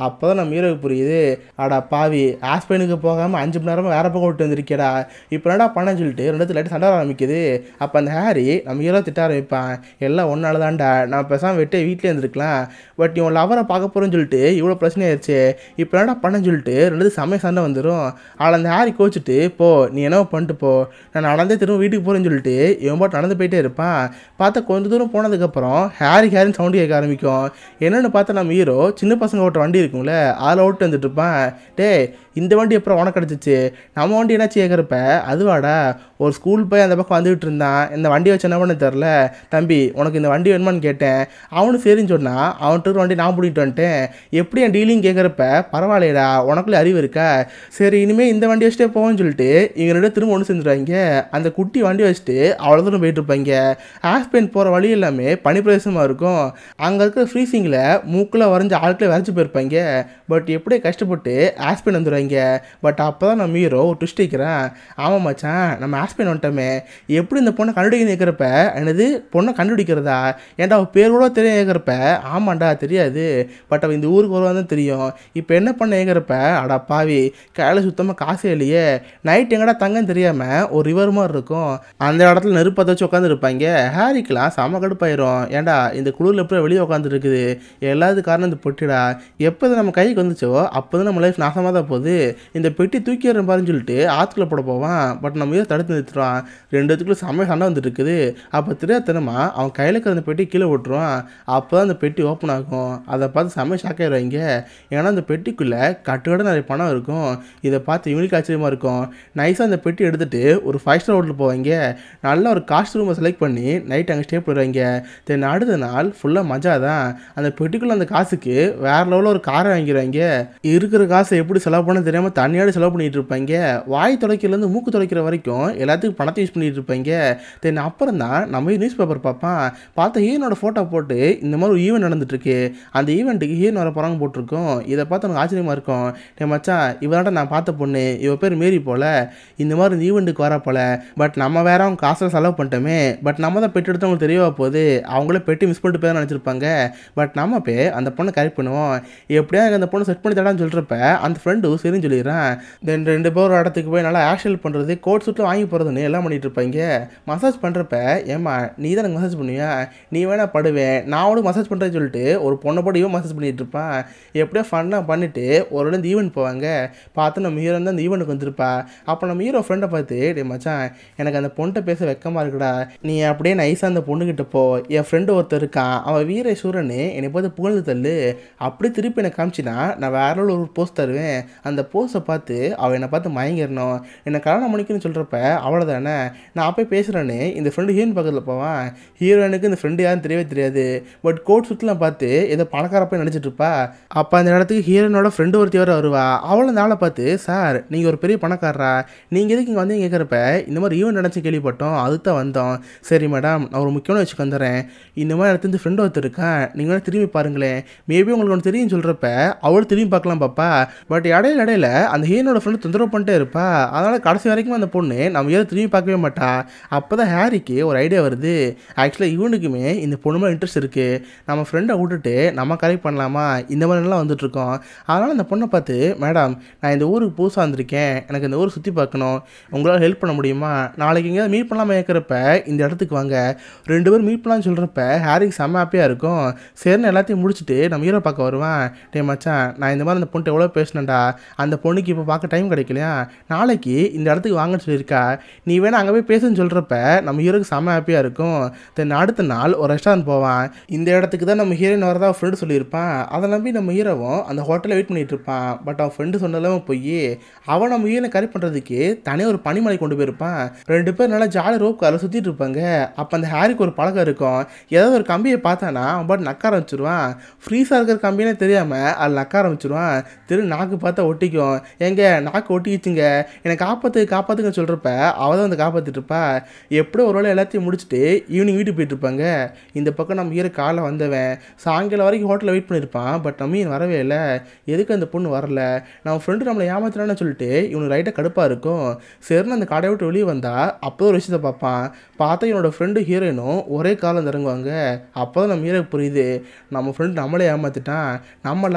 அப்போ தான் நம்ம ஹீரோவுக்கு புரியுது அடா பாவி ஆஸ்பெயினுக்கு போகாமல் அஞ்சு மணி நேரமாக வேற பக்கம் விட்டு வந்திருக்கேடா இப்போ என்னடா பண்ணன்னு சொல்லிட்டு ரெண்டு லைட்டு சண்டை ஆரம்பிக்குது அப்போ அந்த ஹாரி நம்ம ஹீரோ திட்ட ஆரம்பிப்பான் எல்லாம் ஒன்னால தான்டா நான் பேசாமல் வெட்டே வீட்டிலே இருந்திருக்கலாம் பட் இவன் லவரை பார்க்க போகிறேன்னு சொல்லிட்டு இவ்வளோ பிரச்சனை ஆயிடுச்சு இப்போ என்னடா பண்ணன்னு சொல்லிட்டு ரெண்டு செம்மைய சண்டை வந்துடும் அவளை அந்த ஹாரி கோச்சிட்டு போ நீ என்ன பண்ணிட்டு போ நான் நடந்தே திரும்ப வீட்டுக்கு போகிறேன்னு சொல்லிட்டு இவன் பாட்டு நடந்து போயிட்டே இருப்பான் பார்த்தா கொஞ்ச தூரம் போனதுக்கப்புறம் ஹாரி ஹாரின்னு சவுண்டு கேட்க ஆரம்பிக்கும் என்னென்னு பார்த்தா நம்ம ஹீரோ சின்ன பசங்க ஓட்டுற வண்டி இருக்கும்ல அதில் ஓட்டு வந்துட்டு இருப்பான் டேய் இந்த வண்டி அப்புறம் உனக்கு கிடச்சிச்சு நம்ம வண்டி என்னாச்சு கேட்குறப்ப அதுவாடா ஒரு ஸ்கூல் போய் அந்த பக்கம் வந்துகிட்டு இருந்தான் இந்த வண்டி வச்சு என்ன பண்ண தெரில தம்பி உனக்கு இந்த வண்டி வேணுமான்னு கேட்டேன் அவனும் சரின்னு சொன்னான் அவன்கிட்ட இருக்கிற வண்டி நான் பிடிக்கிட்டு வந்துட்டேன் எப்படி என் டீலிங் கேட்குறப்ப பரவாயில்லையடா உனக்குள்ள அறிவு இருக்கா சரி இனிமேல் இந்த வண்டி வச்சுட்டே போவோம்னு சொல்லிட்டு இவங்க ரெண்டு திரும்ப ஒன்று செஞ்சுருவாங்க அந்த குட்டி வண்டி வச்சுட்டு அவ்வளோ தூரம் போயிட்டு இருப்பாங்க ஆஸ்பெயின் போகிற வழி எல்லாமே பனிப்பிரதேசமாக இருக்கும் அங்கே இருக்கிற ஃப்ரீசிங்கில் மூக்கில் வரைஞ்ச ஆட்களே வரைச்சி போயிருப்பாங்க பட் எப்படியே கஷ்டப்பட்டு ஆஸ்பெயின் வந்துடுவாங்க பட் அப்போ தான் நம்ம ஹீரோ ஒரு ட்விஸ்ட் வைக்கிறேன் ஆமாம் மச்சான் நம்ம ஆஸ்பெயின் வந்துட்டோமே எப்படி இந்த பொண்ணை கண்டுபிடிக்க நிற்கிறப்ப என்னது பொண்ணை கண்டுபிடிக்கிறதா ஏன்டா அவள் பேர் கூட தெரியும் கேட்குறப்ப ஆமாண்டா தெரியாது பட் அவள் இந்த ஊருக்கு வருவான் தான் தெரியும் இப்போ என்ன பண்ண கேட்குறப்ப அடா பாவி கையில் சுத்தமாக காசே இல்லையே நைட் எங்கடா தங்கன்னு தெரியாமல் ஒரு ரிவர் மாதிரி இருக்கும் அந்த இடத்துல நெருப்பத்தை வச்சு உட்காந்துருப்பாங்க ஹாரிக்கெலாம் செம கடுப்பாயிரும் ஏன்டா இந்த குளிரில் எப்படி வெளியே உட்காந்துருக்குது எல்லாத்துக்கும் காரணம் இந்த பொட்டிடா எப்போ இது நம்ம கைக்கு வந்துச்சோ அப்போ தான் நம்ம லைஃப் நாசமாக தான் போகுது இந்த பெட்டி தூக்கிடுற பாருன்னு சொல்லிட்டு ஆற்றுக்குள்ள போட போவான் பட் நம்ம இதை தடுத்து நிறுத்துறான் ரெண்டு இடத்துக்குள்ள செம்ம சண்டை வந்துட்டு இருக்குது அப்போ தெரியாதனமா அவன் கையில் இருக்கிற அந்த பெட்டி கீழே விட்டுருவான் அப்போ தான் அந்த பெட்டி ஓப்பன் ஆகும் அதை பார்த்து செம்ம ஷாக் ஆயிடுவாங்க ஏன்னா அந்த பெட்டிக்குள்ளே கட்டுக்கட நிறைய பணம் இருக்கும் இதை பார்த்து இவனுக்கு ஆச்சரியமாக இருக்கும் நைஸாக அந்த பெட்டி எடுத்துகிட்டு ஒரு ஃபைவ் ஸ்டார் ஹோட்டல் போவாங்க நல்ல ஒரு காஸ்ட் ரூமை செலக்ட் பண்ணி நைட் அங்கே ஸ்டே பண்ணுவாங்க தென் அடுத்த நாள் ஃபுல்லாக மஜா தான் அந்த பெட்டிக்குள்ளே அந்த காசுக்கு வேற லெவலில் ஒரு காரை வாங்கிடுவாங்க இருக்கிற காசை எப்படி செலவு பண்ண தெரியாமல் தண்ணியோடு செலவு பண்ணிட்டு இருப்பாங்க வாய் துடைக்கிறதுலேருந்து மூக்கு துடைக்கிற வரைக்கும் எல்லாத்துக்கும் பணத்தை யூஸ் பண்ணிட்டு இருப்பாங்க தென் அப்புறம் தான் நம்ம நியூஸ் பேப்பர் பார்ப்பான் பார்த்த ஹீரோனோட ஃபோட்டோ போட்டு இந்த மாதிரி ஒரு ஈவெண்ட் நடந்துட்டுருக்கு அந்த ஈவெண்ட்டுக்கு ஹீரோன் வர போகிறாங்க போட்டிருக்கோம் இதை பார்த்து எனக்கு ஆச்சரியமாக இருக்கும் டே மச்சான் இவனாட்ட நான் பார்த்த பொண்ணு இவ பேர் மேரி போல இந்த மாதிரி இந்த ஈவெண்ட்டுக்கு வரா போல பட் நம்ம வேற அவங்க காசில் செலவு பண்ணிட்டோமே பட் நம்ம தான் பெட்டு எடுத்தவங்களுக்கு தெரியவா போகுது அவங்களே பெட்டி மிஸ் பண்ணிட்டு போய் நினச்சிருப்பாங்க பட் நம்ம போய் அந்த பொண்ணை கரெக்ட் பண்ணுவோம் எப்படியா எனக்கு அந்த பொண்ணை செட் பண்ணி தடான்னு சொல்கிறப்ப அந்த ஃப்ரெண்டு சரின்னு சொல்லிடுறான் தென் ரெண்டு பேர் ஒரு இடத்துக்கு போய் நல்லா ஆக்ஷன் பண்ணுறது கோட் சூட்டில் வாங்கி போகிறதுன்னு எல்லாம் பண்ணிட்டு இருப்பாங்க மசாஜ் பண்ணுறப்ப ஏம்மா நீ தான் எனக்கு மசாஜ் பண்ணுவியா நீ வேணா படுவேன் நான் அவனுக்கு மசாஜ் பண்ணுறேன்னு சொல்லிட்டு ஒரு பொண்ணை போட்டு இவன் மசாஜ் பண்ணிட்டு இருப்பான் எப்படியோ ஃபன்னாக பண்ணிட்டு ஒரு இடம் இந்த ஈவெண்ட் போவாங்க பார்த்து நம்ம ஹீரோ தான் அந்த ஈவெண்ட்டுக்கு வந்திருப்பா அப்போ நம்ம ஹீரோ ஃப்ரெண்டை பார்த்து டே மச்சான் எனக்கு அந்த பொண்ணை பேச வெக்கமாக இருக்குடா நீ அப்படியே நைஸாக அந்த பொண்ணுக்கிட்ட போ என் ஃப்ரெண்டு ஒருத்தர் இருக்கான் அவன் வீர சூரன்னு என்னை பார்த்து புகழ்ந்து தள்ளு அப்படியே திருப்பி எனக்கு காமிச்சினா நான் வேற ஒரு போஸ்ட் தருவேன் அந்த போஸ்ட்டை பார்த்து அவள் என்னை பார்த்து மயங்கிடணும் என்னை கல்யாணம் பண்ணிக்கணும்னு சொல்கிறப்ப அவ்வளோதானே நான் அப்போ பேசுகிறேன்னு இந்த ஃப்ரெண்டு ஹீரோயின் பக்கத்தில் போவான் ஹீரோயினுக்கு இந்த ஃப்ரெண்டு யாரும் தெரியவே தெரியாது பட் கோட் சுற்றுலாம் பார்த்து ஏதோ பணக்கார போய் நினச்சிட்டு இருப்பா அப்போ அந்த இடத்துக்கு ஹீரோனோட ஃப்ரெண்டு ஒருத்தி வர வருவா அவளும் இந்த ஆளை பார்த்து சார் நீங்கள் ஒரு பெரிய பணக்காரரா நீங்கள் எதுக்கு இங்கே வந்து கேட்குறப்ப இந்த மாதிரி ஈவெண்ட் நினச்சி கேள்விப்பட்டோம் அதுதான் வந்தோம் சரி மேடம் நான் ஒரு முக்கியமான வச்சுக்கு வந்துடுறேன் இந்த மாதிரி இடத்துல ஃப்ரெண்டு ஒருத்தர் இருக்கான் நீங்கள் வேணா திரும்பி பாருங்களேன் மேபி உங்களுக்கு ஒன்று தெரியும் சொல்கிறப்ப அவள் திரும்பி பார்க்கலாம் பாப்பா பட் இடையில இடையில அந்த ஹீரோனோட ஃப்ரெண்டு தொந்தரவு பண்ணிட்டே இருப்பா அதனால் கடைசி வரைக்கும் அந்த பொண்ணு நம்ம ஏதோ திரும்பி பார்க்கவே மாட்டா அப்போ தான் ஹேரிக்கு ஒரு ஐடியா வருது ஆக்சுவலாக இவனுக்குமே இந்த பொண்ணு மேலே இன்ட்ரெஸ்ட் இருக்குது நம்ம ஃப்ரெண்டை விட்டுட்டு நம்ம கரெக்ட் பண்ணலாமா இந்த மாதிரிலாம் வந்துட்டுருக்கோம் அதனால் அந்த பொண்ணை பார்த்து மேடம் நான் இந்த ஊருக்கு புதுசாக வந்திருக்கேன் எனக்கு இந்த ஊரை சுற்றி பார்க்கணும் உங்களால் ஹெல்ப் பண்ண முடியுமா நாளைக்கு எங்கேயாவது மீட் பண்ணலாமா கேட்குறப்ப இந்த இடத்துக்கு வாங்க ரெண்டு பேரும் மீட் பண்ணலாம்னு சொல்கிறப்ப ஹேரிக்கு செம்ம ஹாப்பியாக இருக்கும் சரின்னு எல்லாத்தையும் முடிச்சுட்டு நம்ம ஹீரோ பார்க்க வருவேன் டே மச்சான் நான் இந்த மாதிரி அந்த பொண்ணு எவ்வளோ பேசினேன்டா அந்த பொண்ணுக்கு இப்போ பார்க்க டைம் கிடைக்கலையா நாளைக்கு இந்த இடத்துக்கு வாங்கன்னு சொல்லியிருக்கா நீ வேணா அங்கே போய் பேசுன்னு சொல்கிறப்ப நம்ம ஹீரோக்கு செம்ம ஹாப்பியாக இருக்கும் தென் அடுத்த நாள் ஒரு ரெஸ்டாரண்ட் போவான் இந்த இடத்துக்கு தான் நம்ம ஹீரோயின் வரதா ஃப்ரெண்டு சொல்லியிருப்பான் அதை நம்பி நம்ம ஹீரோவும் அந்த ஹோட்டலில் வெயிட் பண்ணிட்டு இருப்பான் பட் அவன் ஃப்ரெண்டு சொன்னதெல்லாம் போய் அவன் நம்ம ஹீரோனை கரெக்ட் பண்ணுறதுக்கு தனியாக ஒரு பனிமலை கொண்டு போயிருப்பான் ரெண்டு பேர் நல்லா ஜாலி ரோப் காரில் சுற்றிட்டு இருப்பாங்க அப்போ அந்த ஹேரிக்கு ஒரு பழக்கம் இருக்கும் ஏதாவது ஒரு கம்பியை பார்த்தானா அவன் பாட்டு நக்க ஆரம்பிச்சிருவான் ஃப்ரீஸாக இருக்கிற கம்பினே தெரியாமல் அதில் நக்க ஆரம்பிச்சிருவான் திரு நாக்கு பார்த்தா ஒட்டிக்கும் எங்க நாக்கு ஒட்டிக்கிச்சுங்க என்னை காப்பாற்று காப்பாற்றுங்க சொல்கிறப்ப அவள் தான் வந்து காப்பாற்றிட்டு இருப்பா எப்படியோ ஒரு வேளை எல்லாத்தையும் முடிச்சுட்டு ஈவினிங் வீட்டுக்கு போயிட்டு இருப்பாங்க இந்த பக்கம் நம்ம ஹீரோ காலைல வந்தவன் சாயங்காலம் வரைக்கும் ஹோட்டலில் வெயிட் பண்ணியிருப்பான் பட் நம்ம மீன் வரவே இல்லை எதுக்கு அந்த பொண்ணு வரல நம்ம ஃப்ரெண்டு நம்மளை ஏமாத்துறான்னு சொல்லிட்டு இவனுக்கு ரைட்டாக கடுப்பாக இருக்கும் சரின்னு அந்த கடையை விட்டு வெளியே வந்தா அப்போ ஒரு விஷயத்தை பார்ப்பான் பார்த்தா இவனோட ஃப்ரெண்டு ஹீரோயினும் ஒரே காலம் இறங்குவாங்க அப்போ தான் நம்ம ஹீரோக்கு புரியுது நம்ம ஃப்ரெண்டு நம்மளே ஏமாத்திட்டான் நம்ம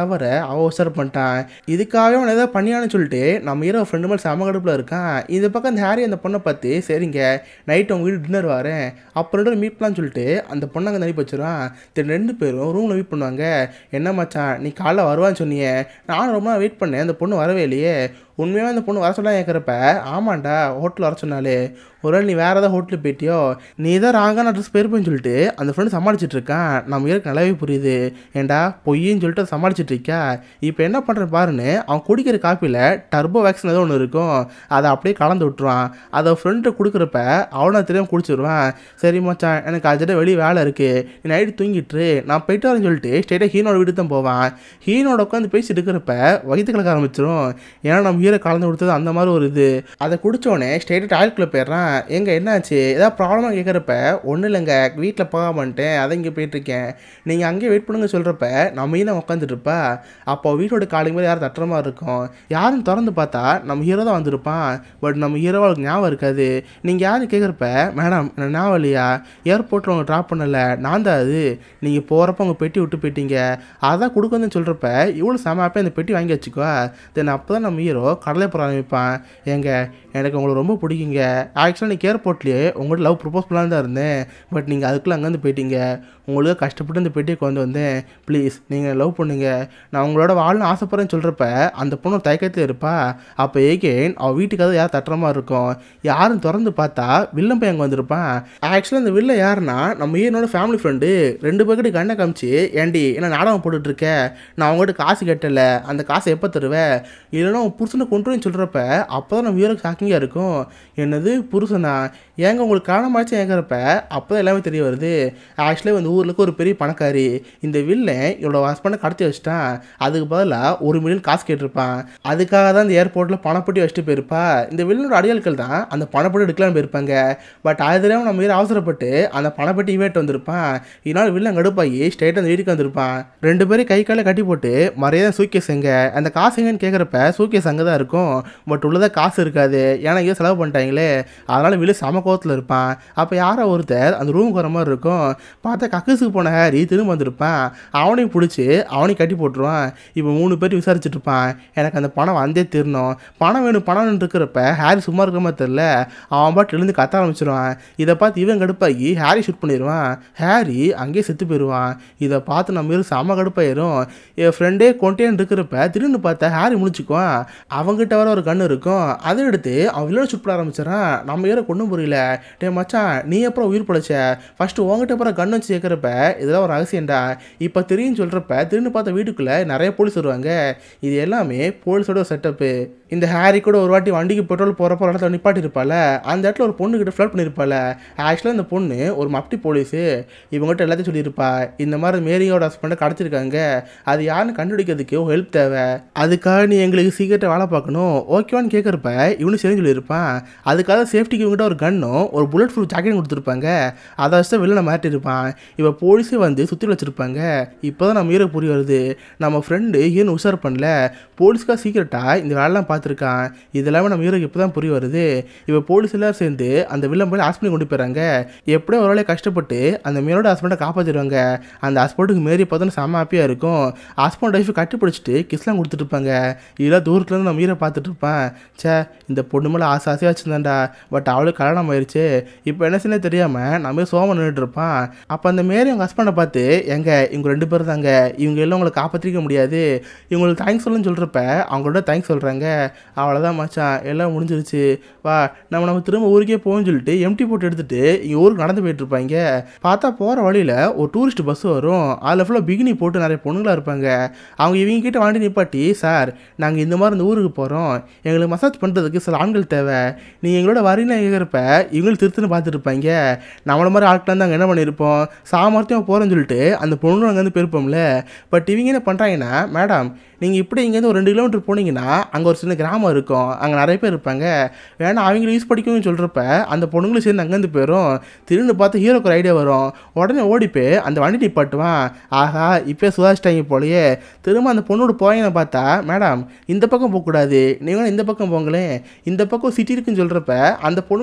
லவரை அவ உசர் பண்ணிட்டான் இதுக்காகவே அவன் ஏதோ பண்ணியான்னு சொல்லிட்டு நம்ம ஹீரோ ஃப்ரெண்டு மேலே செம கடுப்பில் இருக்கான் இந்த பக்கம் அந்த ஹாரி அந்த பொண்ணை பார்த்து சரிங்க நைட் உங்க வீடு டின்னர் வரேன் அப்புறம் ரெண்டு மீட் பண்ணலாம்னு சொல்லிட்டு அந்த பொண்ணை அங்கே நடிப்பு வச்சிருவான் சரி ரெண்டு பேரும் ரூமில் மீட் பண்ணுவாங்க என்ன மச்சான் நீ காலைல வருவான்னு சொன்னியே நானும் ரொம்ப நாள் வெயிட் பண்ணேன் அந்த பொண்ணு வரவே இல்லையே உண்மையாக அந்த பொண்ணு வர சொல்ல கேட்குறப்ப ஆமாண்டா ஹோட்டல் வர சொன்னாலே ஒருவேளை நீ வேறு ஏதாவது ஹோட்டலுக்கு போயிட்டியோ நீ தான் ராங்கான அட்ரஸ் போயிருப்பேன்னு சொல்லிட்டு அந்த ஃப்ரெண்டு சமாளிச்சிட்டு இருக்கான் நம்ம இருக்கு நல்லாவே புரியுது ஏண்டா பொய்ன்னு சொல்லிட்டு அதை சமாளிச்சிட்டு இருக்கா இப்போ என்ன பண்ணுற பாருன்னு அவன் குடிக்கிற காப்பியில் டர்போ வேக்சின் ஏதோ ஒன்று இருக்கும் அதை அப்படியே கலந்து விட்டுருவான் அதை ஃப்ரெண்டு கொடுக்குறப்ப அவனை தெரியாமல் குடிச்சிருவான் சரி மச்சான் எனக்கு அர்ஜென்ட்டாக வெளியே வேலை இருக்குது நீ நைட்டு தூங்கிட்டு நான் போயிட்டு வரேன்னு சொல்லிட்டு ஸ்ட்ரெயிட்டாக ஹீனோட வீடு தான் போவான் ஹீனோட உட்காந்து பேசிட்டு இருக்கிறப்ப வயிற்று கலக்க ஆரம்பிச்சிரும் ஏன்னா நம்ம ஹீரோ கலந்து கொடுத்தது அந்த மாதிரி ஒரு இது அதை குடிச்சோடனே ஸ்ட்ரெயிட்டாக டாய்லெட்டில் போயிடுறான் எங்க என்னாச்சு ஏதாவது ப்ராப்ளமாக கேட்குறப்ப ஒன்றும் இல்லைங்க வீட்டில் போகாமன்ட்டேன் அதை இங்கே போயிட்டுருக்கேன் நீங்கள் அங்கேயே வெயிட் பண்ணுங்க சொல்கிறப்ப நம்ம ஹீரோ உட்காந்துட்டு இருப்பா அப்போ வீட்டோட காலிங் மேலே யாரும் தட்டுற மாதிரி இருக்கும் யாரும் திறந்து பார்த்தா நம்ம ஹீரோ தான் வந்திருப்பான் பட் நம்ம ஹீரோவாளுக்கு ஞாபகம் இருக்காது நீங்கள் யாரும் கேட்குறப்ப மேடம் எனக்கு ஞாபகம் இல்லையா ஏர்போர்ட்டில் உங்களை ட்ராப் பண்ணல நான் தான் அது நீங்கள் போகிறப்ப உங்கள் பெட்டி விட்டு போயிட்டீங்க அதான் கொடுக்கணும்னு சொல்கிறப்ப இவ்வளோ செமாப்பே அந்த பெட்டி வாங்கி வச்சுக்கோ தென் அப்போ தான் நம்ம ஹீரோ கடலை போகிற ஆரம்பிப்பான் ஏங்க எனக்கு உங்களை ரொம்ப பிடிக்குங்க ஆக்சுவலாக நீங்கள் ஏர்போர்ட்லேயே உங்கள்கிட்ட லவ் ப்ரப்போஸ் பண்ணலான்னு தான் இருந்தேன் பட் நீங்கள் அதுக்குள்ளே அங்கேருந்து போயிட்டீங்க உங்களுக்கு கஷ்டப்பட்டு இந்த பெட்டியை கொண்டு வந்தேன் ப்ளீஸ் நீங்கள் லவ் பண்ணுங்க நான் உங்களோட வாழணும் ஆசைப்படுறேன்னு சொல்கிறப்ப அந்த பொண்ணு தயக்கத்தில் இருப்பா அப்போ ஏகேன் அவள் வீட்டுக்காவது யார் தட்டுற மாதிரி இருக்கும் யாரும் திறந்து பார்த்தா வில்லன் பையன் அங்கே வந்திருப்பான் ஆக்சுவலாக இந்த வில்ல யாருன்னா நம்ம ஈரனோட ஃபேமிலி ஃப்ரெண்டு ரெண்டு பேர்கிட்ட கண்ணை காமிச்சு ஏண்டி என்ன நாடகம் போட்டுட்டு இருக்க நான் அவங்ககிட்ட காசு கேட்டல அந்த காசை எப்போ தருவேன் இல்லைன்னா உன் புருஷனை கொண்டு வந்து சொல்கிறப்ப அப்போ தான் நம்ம ஹீரோக்கு ஷாக்கிங்காக இருக்கும் என்னது புருஷனா ஏங்க உங்களுக்கு காரணமாச்சு ஏங்கிறப்ப அப்போ தான் எல்லாமே தெரிய வருது ஆக்சுவலி வந்து ஊருக்கு ஒரு பெரிய பணக்காரி இந்த வில்லன் இவளோட ஹஸ்பண்டை கடத்தி வச்சிட்டான் அதுக்கு பதிலாக ஒரு மில்லியன் காசு கேட்டிருப்பான் அதுக்காக தான் இந்த ஏர்போர்ட்டில் பணப்பட்டி வச்சுட்டு போயிருப்பா இந்த வில்லனோட அடியாட்கள் தான் அந்த பணப்பட்டி எடுக்கலாம்னு போயிருப்பாங்க பட் அது தெரியாமல் நம்ம ஹீரோ அவசரப்பட்டு அந்த பணப்பட்டி இவேட் வந்திருப்பான் இதனால் வில்லன் கடுப்பாகி ஸ்ட்ரைட்டாக அந்த வீட்டுக்கு வந்திருப்பான் ரெண்டு பேரும் கை காலை கட்டி போட்டு மரியாதை சூக்கேஸ் எங்க அந்த காசு எங்கன்னு கேட்குறப்ப சூக்கேஸ் அங்கே தான் இருக்கும் பட் உள்ளதா காசு இருக்காது ஏன்னா இங்கே செலவு பண்ணிட்டாங்களே அதனால் வில்லு சம கோவத்தில் இருப்பான் அப்போ யாரோ ஒருத்தர் அந்த ரூமுக்கு வர மாதிரி இருக்கும் பார்த்தா கக்கஸுக்கு போன ஹாரி திரும்ப வந்திருப்பான் அவனையும் பிடிச்சி அவனையும் கட்டி போட்டுருவான் இப்போ மூணு பேர் விசாரிச்சுட்டு இருப்பான் எனக்கு அந்த பணம் வந்தே தீரணும் பணம் வேணும் பணம் இருக்கிறப்ப ஹாரி சும்மா இருக்கிற மாதிரி தெரில அவன் பாட்டு எழுந்து கத்த ஆரம்பிச்சிருவான் இதை பார்த்து இவன் கடுப்பாகி ஹாரி ஷூட் பண்ணிடுவான் ஹாரி அங்கேயே செத்து போயிடுவான் இதை பார்த்து நம்ம இரு செம கடுப்பாயிரும் என் ஃப்ரெண்டே கொண்டேன்னு இருக்கிறப்ப திடீர்னு பார்த்தா ஹாரி முடிச்சுக்குவான் அவங்ககிட்ட வர ஒரு கண்ணு இருக்கும் அதை எடுத்து அவன் வில்லனை ஷூட் பண்ண ஆரம்பிச்சிடறான் நம்ம ஏற கொண்டும் புரியல டே மச்சான் நீ அப்புறம் உயிர் பிழைச்ச ஃபஸ்ட்டு உங்ககிட்ட அப்புறம் கண்ணு வச்சு கேட்குறப்ப இதெல்லாம் ஒரு ரகசியம்டா இப்போ தெரியும் சொல்கிறப்ப திடீர்னு பார்த்த வீட்டுக்குள்ளே நிறைய போலீஸ் வருவாங்க இது எல்லாமே போலீஸோட செட்டப்பு இந்த ஹாரி கூட ஒரு வாட்டி வண்டிக்கு பெட்ரோல் போகிறப்ப ஒரு இடத்துல நிப்பாட்டி இருப்பால அந்த இடத்துல ஒரு பொண்ணு கிட்ட ஃப்ளட் பண்ணியிருப்பால ஆக்சுவலாக இந்த பொண்ணு ஒரு மப்டி போலீஸு இவங்ககிட்ட எல்லாத்தையும் சொல்லியிருப்பா இந்த மாதிரி மேரியோட ஹஸ்பண்டை கடத்திருக்காங்க அது யாருன்னு கண்டுபிடிக்கிறதுக்கு ஒரு ஹெல்ப் தேவை அதுக்காக நீ எங்களுக்கு சீக்கிரத்தை வேலை பார்க்கணும் ஓகேவான்னு கேட்குறப்ப இவனு சரி சொல்லியிருப்பான் அதுக்காக சேஃப்டிக்கு இவங்ககிட்ட ஒரு கன்னும் ஒரு புல்லட் ப்ரூஃப் ஜாக்கெட் கொடுத்துருப்பாங்க அதை வச்சு தான் வெளில மாட்டிருப்பான் இப்போ போலீஸே வந்து சுற்றி வச்சுருப்பாங்க இப்போ தான் நம்ம ஹீரோ புரிய வருது நம்ம ஃப்ரெண்டு ஹீரோன்னு உஷார் பண்ணல போலீஸ்க்காக சீக்கிரட்டாக இந்த வேலைலாம் பார்த்துருக்கான் இதெல்லாமே நம்ம ஹீரோக்கு இப்போ தான் புரிய வருது இப்போ போலீஸ் எல்லாரும் சேர்ந்து அந்த வில்லன் போய் ஹாஸ்பிட்டல் கொண்டு போயிடறாங்க எப்படியோ ஒரு வேலையை கஷ்டப்பட்டு அந்த மேலோட ஹஸ்பண்டை காப்பாற்றிடுவாங்க அந்த ஹஸ்பண்டுக்கு மேரி பார்த்தோன்னு செம்ம ஹாப்பியாக இருக்கும் ஹஸ்பண்ட் ஒய்ஃபை கட்டி பிடிச்சிட்டு கிஸ்லாம் கொடுத்துட்டு இருப்பாங்க இதெல்லாம் தூரத்துலேருந்து நம்ம ஹீரோ பார்த்துட்டு இருப்பான் ச்சே இந்த பொண்ணு மேலே ஆசை ஆசையாக வச்சுருந்தாண்டா பட் அவளுக்கு கல்யாணம் ஆயிடுச்சு இப்போ என்ன செய்ய தெரியாமல் நம்ம சோமன் நின்றுட்டு இருப்பான் அப்போ அந்த மேரி அவங்க ஹஸ்பண்டை பார்த்து எங்க இவங்க ரெண்டு பேர் தாங்க இவங்க எல்லாம் உங்களை காப்பாற்றிக்க முடியாது இவங்களுக்கு தேங்க்ஸ் சொல்லணும்னு சொல்கிறப்ப அவங்களோட தேங்க்ஸ் சொல்கிறாங்க அவ்வளோதான் மச்சான் எல்லாம் முடிஞ்சிருச்சு வா நம்ம நம்ம திரும்ப ஊருக்கே போகணும்னு சொல்லிட்டு எம்டி போட்டு எடுத்துட்டு இங்கே ஊருக்கு நடந்து போயிட்டு இருப்பாங்க பார்த்தா போகிற வழியில் ஒரு டூரிஸ்ட் பஸ் வரும் அதில் ஃபுல்லாக பிகினி போட்டு நிறைய பொண்ணுங்களா இருப்பாங்க அவங்க இவங்க கிட்ட வண்டி நிப்பாட்டி சார் நாங்கள் இந்த மாதிரி இந்த ஊருக்கு போகிறோம் எங்களுக்கு மசாஜ் பண்ணுறதுக்கு சில ஆண்கள் தேவை நீங்கள் எங்களோட வரீங்களா கேட்குறப்ப இவங்களும் திருத்துன்னு பார்த்துட்டு இருப்பாங்க நம்மள மாதிரி ஆட்கள் வந்து அங்கே என்ன பண்ணியிருப்போம் சாமர்த்தியம் போகிறேன்னு சொல்லிட்டு அந்த பொண்ணு அங்கேருந்து போயிருப்போம்ல பட் இவங்க என்ன பண்ணுறாங்கன்னா மேடம் நீங்கள் இப்படி இங்கேருந்து ஒரு ரெண்டு கிலோமீட்டர் போனீங்கன்னா அங்கே ஒரு சின்ன கிராமம் இருக்கும் அங்கே நிறைய பேர் இருப்பாங்க வேணா அவங்கள யூஸ் படிக்கணும்னு சொல்கிறப்ப அந்த பொண்ணுங்களும் சேர்ந்து அங்கேருந்து போயிடும் திரும்பி பார்த்து ஹீரோக்கு ஒரு ஐடியா வரும் உடனே ஓடி போய் அந்த வண்டி நிப்பாட்டுவான் ஆஹா இப்போ சுதாரிச்சிட்டாங்க போலயே திரும்ப அந்த பொண்ணோட போயனை பார்த்தா மேடம் இந்த பக்கம் போகக்கூடாது நீங்களும் இந்த பக்கம் போங்களேன் இந்த பக்கம் சிட்டி இருக்குன்னு சொல்கிறப்ப அந்த பொண்ணுங்களும் சேர்ந்து அந்த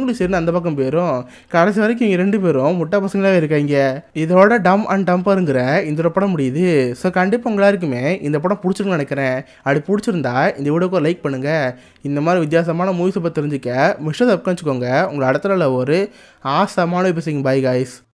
அந்த பக்கம் போயிடும் கடைசி வரைக்கும் இவங்க ரெண்டு பேரும் முட்டை பசங்களாவே இருக்காங்க இதோட டம் அண்ட் டம்பருங்கிற இந்த ஒரு படம் முடியுது ஸோ கண்டிப்பாக உங்க எல்லாருக்குமே இந்த படம் பிடிச்சிருக்குன்னு நினைக்கிறேன் அப்படி பிடிச்சிருந்தா இந்த வீடியோக்கு லைக் பண்ணுங்க இந்த மாதிரி வித்தியாசமான மூவிஸை பற்றி தெரிஞ்சுக்க மிஸ்டர் சப்காச்சுக்கோங்க உங்களை அடுத்த நாள் ஒரு ஆசமான பேசுங்க பாய் காய்ஸ்